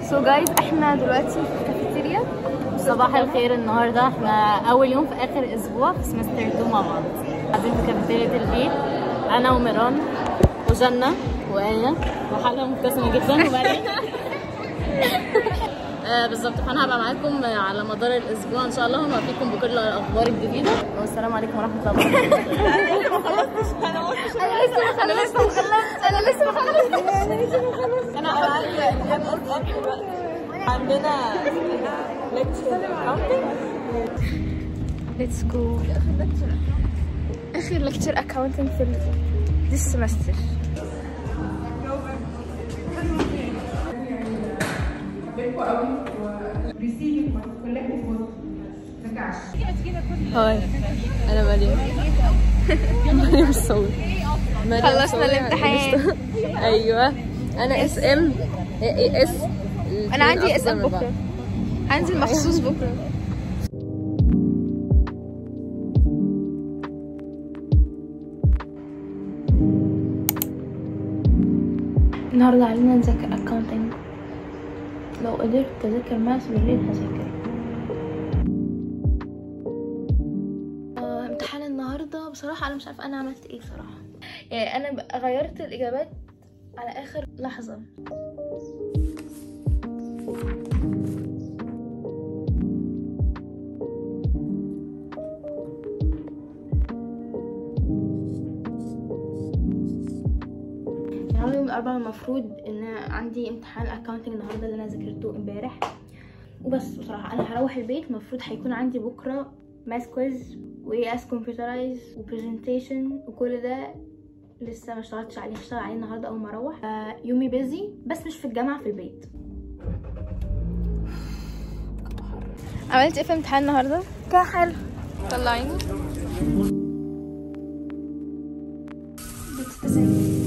سو جايز احنا دلوقتي في الكافيتيريا صباح الخير النهارده احنا اول يوم في اخر اسبوع في سمستر 2 مع بعض قاعدين في كافيتيريا البيت انا وميران وجنة وآية وحلقة مبتسمة جدا ومريم آه بالظبط فانا هبقى معاكم على مدار الاسبوع ان شاء الله ونوفيكم بكل الاخبار الجديده والسلام عليكم ورحمه الله وبركاته انا لسه ما خلصت انا لسه ما خلصت انا عندنا ليكتشر ليتس جو اخر لكتشر اكاونتنج في this semester هاي انا مريم مريم الصوت مريم خلصنا صوت. الامتحان. ايوه انا اس ام اي اس انا عندي أفضل اسم من بعض. بكره هنزل مخصوص بكره النهارده علينا نذاكر اكاونتنج لو قدرت اذاكر ماس بالليل هذاكر آه، امتحان النهارده بصراحه انا مش عارفه انا عملت ايه بصراحه يعني انا ب- غيرت الاجابات على اخر لحظه يعني يوم الأربعاء المفروض إن عندي امتحان اكاونتنج النهاردة اللي أنا ذاكرته امبارح وبس بصراحة أنا هروح البيت المفروض هيكون عندي بكرة ماس كويز وإياس كمبيوترايز وبرزنتيشن وكل ده لسه ما اشتغلتش عليه هشتغل عليه النهارده اول ما اروح آه، يومي بيزي بس مش في الجامعه في البيت عملت ايه في امتحان النهارده كان حلو طلعيني بتبتسم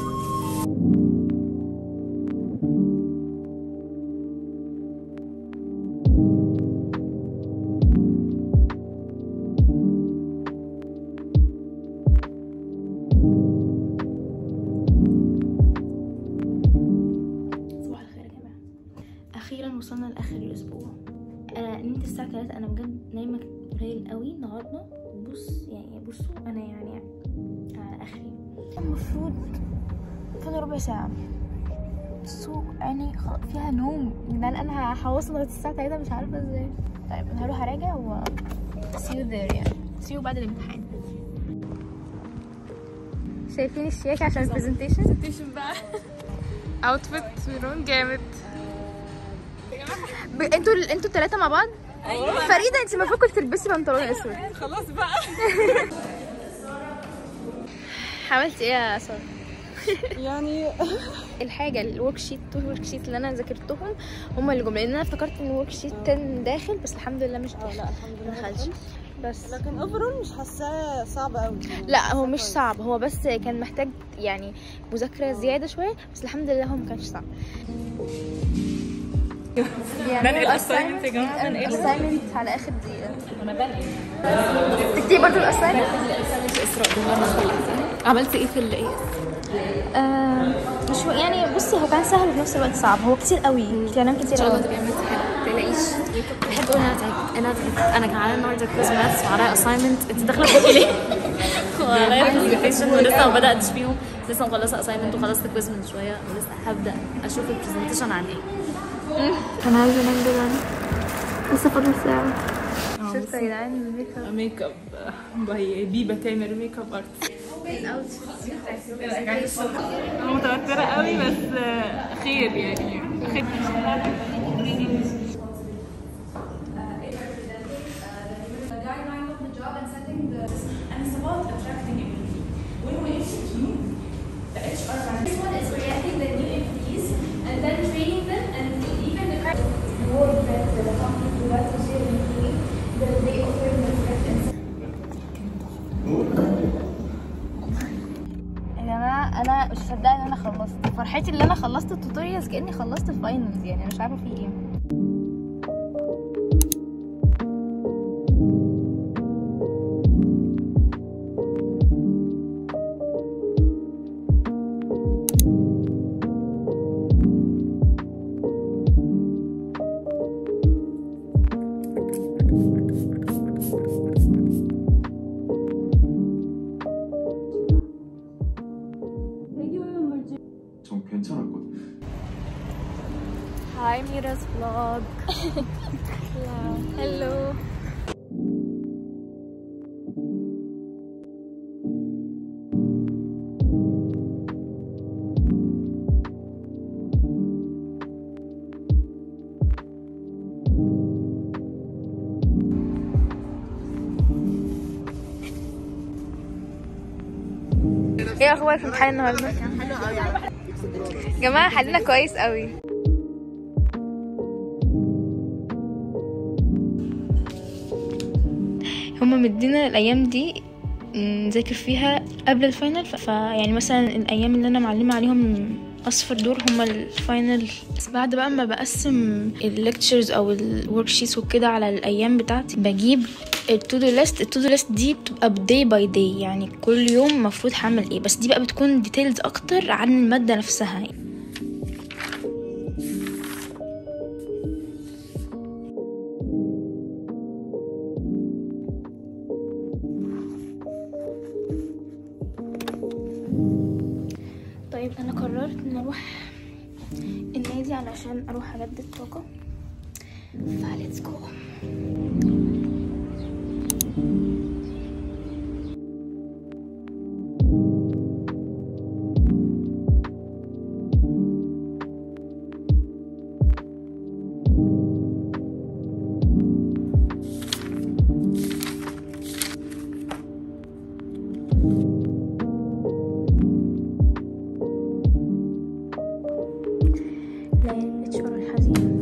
صباح الخير يا جماعه اخيرا وصلنا لاخر الاسبوع انا نمت الساعه 3 انا بجد نايمه قليل قوي النهارده بص يعني بصوا انا يعني على اخري المفروض فاضل ربع ساعه بصوا عيني خلاص فيها نوم ان انا انا هوصل لغايه الساعه 3 مش عارفه ازاي طيب انا هروح اراجع و see you there يعني see you بعد الامتحان شايفين الشياكه عشان البرزنتيشن برزنتيشن بقى اوتفيت ميرون جامد ب... انتوا ال- انتوا الثلاثه مع بعض فريده انت المفروض كنت تلبسي بنطلون اسود خلاص بقى عملتي ايه يا ساره يعني الحاجه الورك شيت تو ورك شيت اللي انا ذاكرتهم هم اللي جم لان انا افتكرت ان الورك شيت 10 داخل بس الحمد لله مش داخل لا الحمد ما دخلش بس لكن اوفرول مش حاساه صعب قوي لا هو مش صعب هو بس كان محتاج يعني مذاكره زياده شويه بس الحمد لله هو ما كانش صعب بنقل assignment يا جماعة، بنقل. الاساينمنت على اخر دقيقه انا بنقل تكتبي برضه الاساينمنت عملت ايه في الايه آه مش يعني بصي هو كان سهل وفي نفس الوقت صعب هو كتير قوي كلام كتير ان شاء الله قوي تبقي عملتي حاجه ما تقلقيش بحب اقول انا تعبت انا تعبت انا كان عليا النهارده كويز ماثس وعليا اساينمنت انت داخله بتقولي ليه؟ وعليا برزنتيشن ولسه ما بداتش فيهم لسه مخلصه اساينمنت وخلصت كويز من شويه ولسه هبدا اشوف البرزنتيشن عن ايه انا عايزه انام دلوقتي لسه فاضل ساعه شفتوا يا جدعان الميك اب ميك اب باي بيبه تامر ميك اب ارت انا متوتره قوي بس خير يعني خير the guideline of the job and setting the and it's about attracting employees. When we interview the HR manager, this one is creating the new employees and then training them and even the current more that the company provides to their employee that they offer them the correct insight. يا جماعه انا مش مصدقه ان انا خلصت فرحتي اللي انا خلصت التوتوريالز كاني خلصت الفاينلز يعني مش عارفه في ايه 괜찮았거든. Hi, Mira's vlog. Hello. ايه اخبارك في امتحان النهارده جماعه حلنا كويس قوي هما مدينا الايام دي نذاكر فيها قبل الفاينل ف- فيعني مثلا الايام اللي انا معلمه عليهم اصفر دول هما الفاينل بس بعد بقى ما بقسم الليكتشرز او الورك شيتس وكده على الايام بتاعتي بجيب التو دو ليست التو دو ليست دي بتبقى داي باي داي يعني كل يوم المفروض هعمل ايه بس دي بقى بتكون ديتيلز اكتر عن الماده نفسها طيب انا قررت ان اروح النادي علشان اروح اجدد طاقه فليتس جو ليالي الاتشار الحزين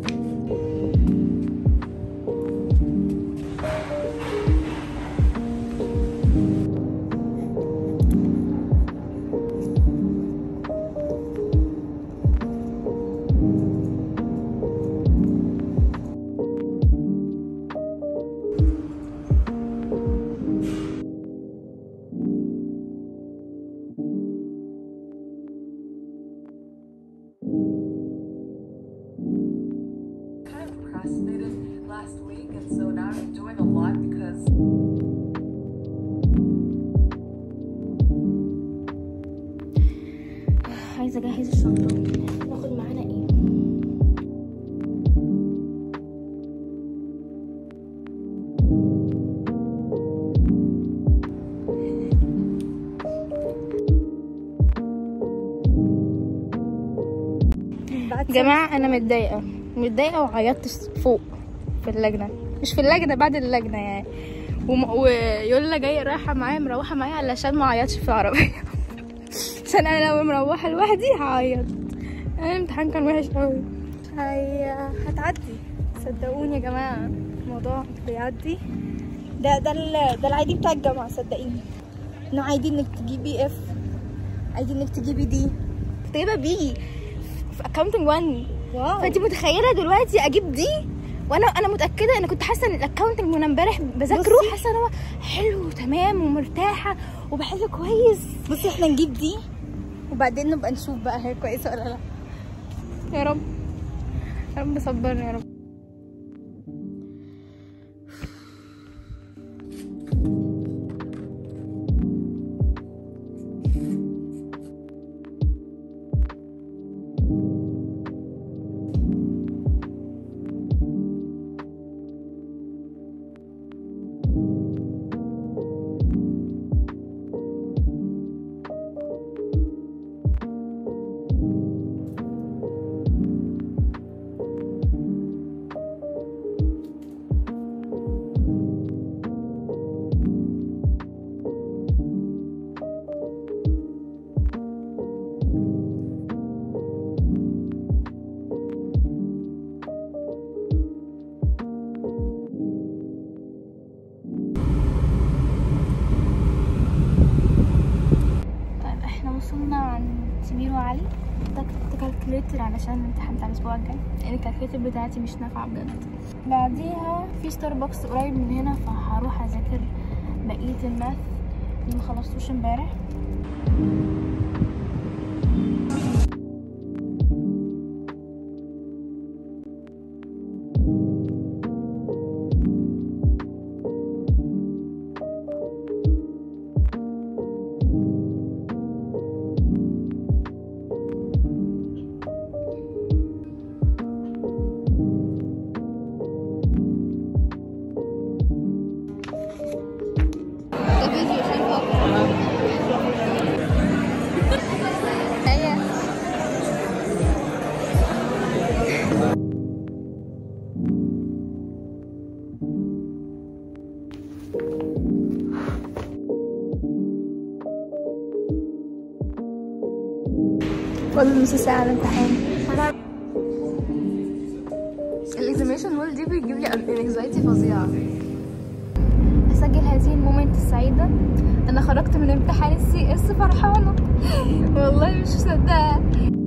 kind of procrastinated last week, and so now I'm doing a lot because عايزه اجهز الشنطه ناخد معانا ايه جماعة أنا متضايقة متضايقة وعيطت فوق في اللجنة مش في اللجنة بعد اللجنة يعني وم... ويولا جاية رايحة معايا مروحة معايا علشان ما عيطش في العربية عشان أنا لو مروحة لوحدي هعيط أنا الامتحان كان وحش قوي هي هتعدي صدقوني يا جماعة الموضوع بيعدي ده ده ال... ده العادي بتاع الجامعة صدقيني انه عادي انك تجيبي اف عادي انك تجيبي دي كنت جايبة بي في اكونتنج 1 واو فانت متخيله دلوقتي اجيب دي وانا انا متاكده انا كنت حاسه ان الاكونتنج من امبارح بذاكره حاسه ان هو حلو وتمام ومرتاحه وبحل كويس بصي احنا نجيب دي وبعدين نبقى نشوف بقى هي كويسه ولا لا يا رب يا رب صبرني يا رب طيب احنا وصلنا عند سمير وعلي احتجت كالكوليتر علشان الامتحان بتاع الاسبوع الجاي لان الكالكوليتر بتاعتي مش نافعه بجد بعديها في ستاربكس قريب من هنا فهروح اذاكر بقيه الماث اللي مخلصتوش امبارح فاضل نص ساعة على الامتحان الاكزاميشن هول دي بيجيب لي انكزايتي فظيعه أسجل هذه المومنت السعيدة أنا خرجت من امتحان السي اس فرحانة والله مش مصدقة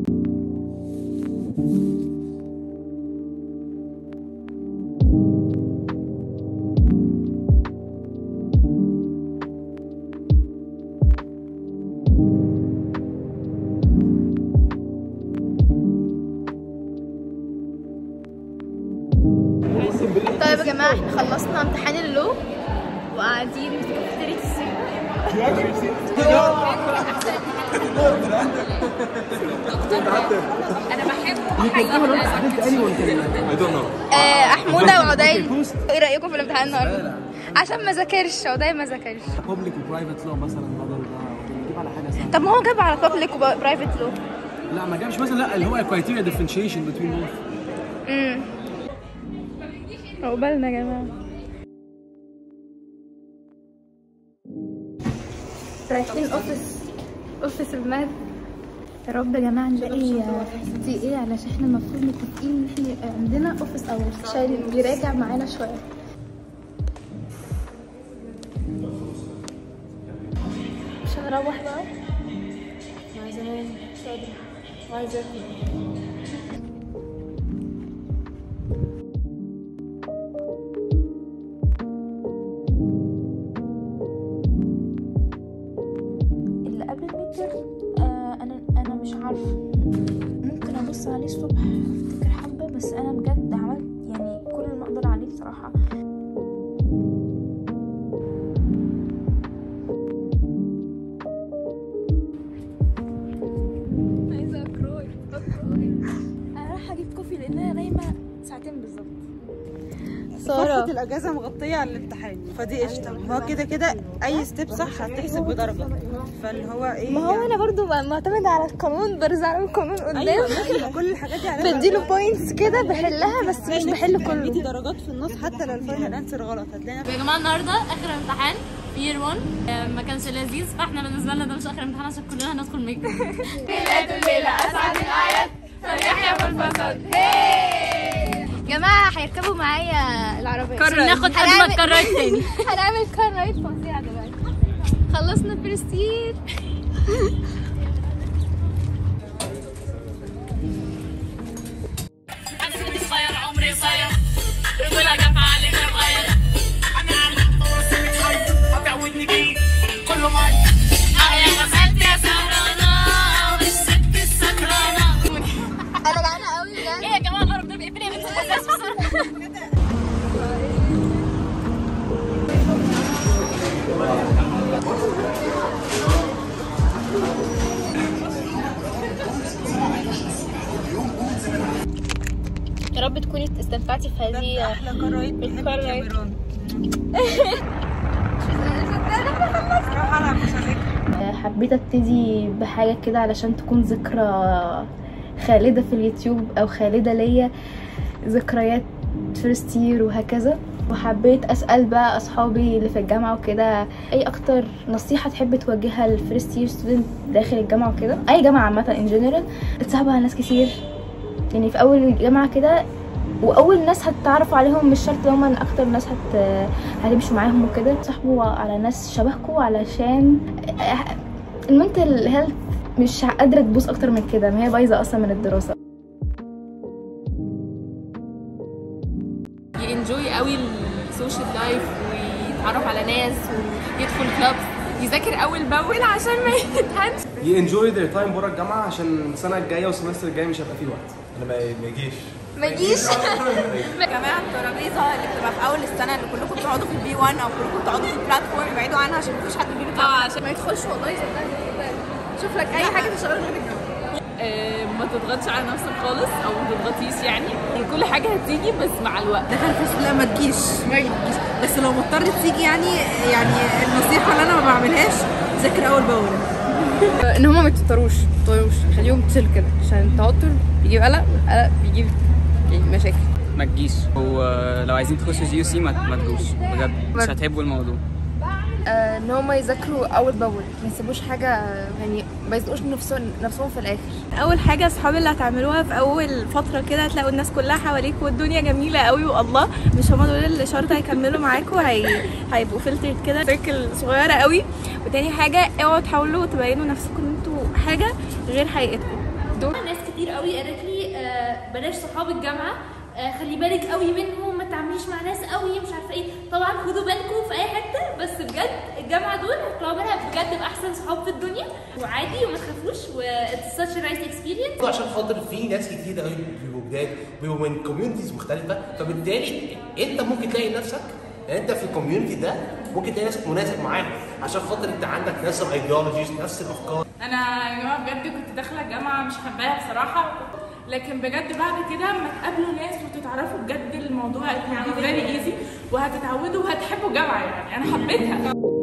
طيب يا جماعة احنا خلصنا امتحان اللو وقاعدين في كافيتيريا السي آه، حمودة وعدي ايه رأيكم في الامتحان النهارده؟ عشان ما ذاكرش عدي ما ذاكرش بابليك وبرايفت لو مثلا بدل ده نجيب على حاجه سهله طب ما هو جاب على بابليك وبرايفت لو لا ما جابش مثلا لا اللي هو الكرايتيريا ديفرنشيشن بتوين بوث امم عقبالنا يا جماعة رايحين اوفيس اوفيس الماث يا رب يا جماعة نلاقي دي ايه علشان احنا المفروض متفقين ان احنا يبقى عندنا اوفيس اورز عشان بيراجع معانا شوية مش هنروح بقى مع زمان مش قادرة عايزة اكل اللي قبل الميد آه انا انا مش عارفه ممكن ابص عليه الصبح افتكر حبه بس انا بجد عملت يعني كل اللي اقدر عليه بصراحه عايزه اكروي انا رايحه اجيب كوفي لان انا نايمه ساعتين بالظبط فترة الأجازة مغطية على الامتحان فدي قشطة هو كده كده أي ستيب صح هتحسب بدرجة فاللي هو إيه ما هو انا برضو معتمده على القانون برزع له القانون قدام أيوة ماشي ما كل الحاجات دي عليها بديله بوينتس كده بحلها بس مش بحل ليكي كله درجات في النص حتى لو الفاينل انسر غلط هتلاقي يا جماعه النهارده اخر امتحان في يير 1 ما كانش لذيذ فاحنا بالنسبه لنا ده مش اخر امتحان عشان كلنا هندخل ميك جماعه هيركبوا معايا العربيه عشان ناخد اجمد قرارات تاني هنعمل كار رايد فظيع دلوقتي خلصنا البرستيج انا جعانه قوي بجد ايه يا جماعه القرف ده بيقفل من الاساس بسرعه يا رب تكوني استمتعتي في هذه أحلى كرايت بحب الكار رايد. الكاميرون صراحة أنا مش هذاكر حبيت ابتدي بحاجة كده علشان تكون ذكرى خالدة في اليوتيوب او خالدة ليا ذكريات فيرست يير وهكذا وحبيت اسال بقى اصحابي اللي في الجامعه وكده اي اكتر نصيحه تحب توجهها للفيرست يير ستودنت داخل الجامعه وكده اي جامعه عامه ان جنرال اتصاحبوا على ناس كتير يعني في اول الجامعه كده واول ناس هتتعرفوا عليهم مش شرط هما إن اكتر ناس هت... هتمشوا معاهم وكده تصاحبوا على ناس شبهكم علشان المنتل هيلث مش قادره تبوظ اكتر من كده ما هي بايظه اصلا من الدراسه ينجوي قوي السوشيال لايف ويتعرف على ناس ويدخل كلابس يذاكر اول باول عشان ما يتهنش ينجوي ذير تايم بره الجامعه عشان السنه الجايه والسمستر الجاي مش هيبقى فيه وقت انا ما ما يجيش ما يجيش يا جماعة الترابيزة اللي بتبقى في أول السنة اللي كلكم بتقعدوا في البي 1 أو كلكم بتقعدوا في البلاتفورم ابعدوا عنها عشان مفيش حد بيجيب اه عشان ما يدخلش والله شوف لك اي حاجه تشتغل غير الجامعه آه، ما تضغطش على نفسك خالص او ما تضغطيش يعني كل حاجه هتيجي بس مع الوقت دخلت لا ما تجيش ما تجيش بس لو مضطرت تيجي يعني يعني النصيحة اللي أنا ما بعملهاش ذاكر أول بأول ان هما ما يتوتروش ما يتوتروش خليهم تشيل كده عشان التوتر بيجيب قلق والقلق بيجيب يعني مشاكل ما تجيش ولو عايزين تخشوا جي يو سي ما ما تجوش بجد مش هتحبوا الموضوع آه، ان هم يذاكروا اول باول ما يسيبوش حاجه آه، يعني ما يزنقوش نفسهم نفسهم في الاخر اول حاجه اصحاب اللي هتعملوها في اول فتره كده هتلاقوا الناس كلها حواليك والدنيا جميله قوي والله مش هما دول اللي شرط هيكملوا معاكم هي... هيبقوا فلترد كده سيركل صغيره قوي وتاني حاجه اوعوا تحاولوا تبينوا نفسكم ان انتوا حاجه غير حقيقتكم ناس كتير قوي قالت لي آه، بلاش صحاب الجامعه آه، خلي بالك قوي منهم ما تعمليش مع ناس قوي مش عارفه ايه طبعا خدوا بالكم في اي حته بس بجد الجامعه دول هتطلعوا منها بجد باحسن صحاب في الدنيا وعادي وما تخافوش و it's such a nice experience عشان خاطر في ناس كتير قوي بيبقوا جداد بيبقوا من كوميونيتيز مختلفه فبالتالي انت ممكن تلاقي نفسك يعني انت في الكوميونتي ده ممكن تلاقي نفسك مناسب معاهم عشان خاطر انت عندك نفس الايديولوجيز نفس الافكار انا يا جماعه بجد كنت داخله الجامعه مش حباها بصراحه لكن بجد بعد كده اما تقابلوا ناس وتتعرفوا بجد الموضوع يعني فيري ايزي وهتتعودوا وهتحبوا الجامعه يعني انا حبيتها